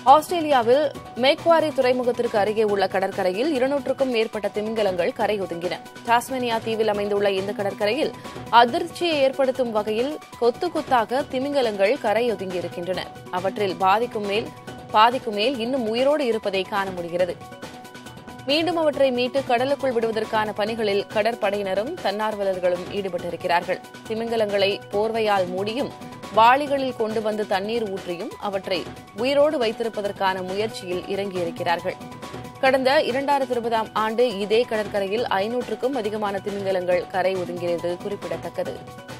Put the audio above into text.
ஆஸ்திரேலியாவில் மேக்வாரி துறைமுகத்திற்கு அருகே உள்ள கடற்கரையில் இருநூற்றுக்கும் மேற்பட்ட திமிங்கலங்கள் கரை ஒதுங்கின டாஸ்மேனியா தீவில் அமைந்துள்ள இந்த கடற்கரையில் அதிர்ச்சியை ஏற்படுத்தும் வகையில் கொத்து கொத்தாக திமிங்கலங்கள் கரை ஒதுங்கியிருக்கின்றன அவற்றில் பாதிக்கும் மேல் பாதிக்கும் மேல் இன்னும் உயிரோடு இருப்பதை காண முடிகிறது மீண்டும் அவற்றை மீட்டு கடலுக்குள் விடுவதற்கான பணிகளில் கடற்படையினரும் தன்னார்வலர்களும் ஈடுபட்டிருக்கிறார்கள் திமிங்கலங்களை போர்வையால் மூடியும் வாளிகளில் கொண்டு வந்து தண்ணீர் ஊற்றியும் அவற்றை உயிரோடு வைத்திருப்பதற்கான முயற்சியில் இறங்கியிருக்கிறார்கள் கடந்த இரண்டாயிரத்தி இருபதாம் ஆண்டு இதே கடற்கரையில் ஐநூற்றுக்கும் அதிகமான திமிங்கலங்கள் கரை ஒதுங்கியது குறிப்பிடத்தக்கது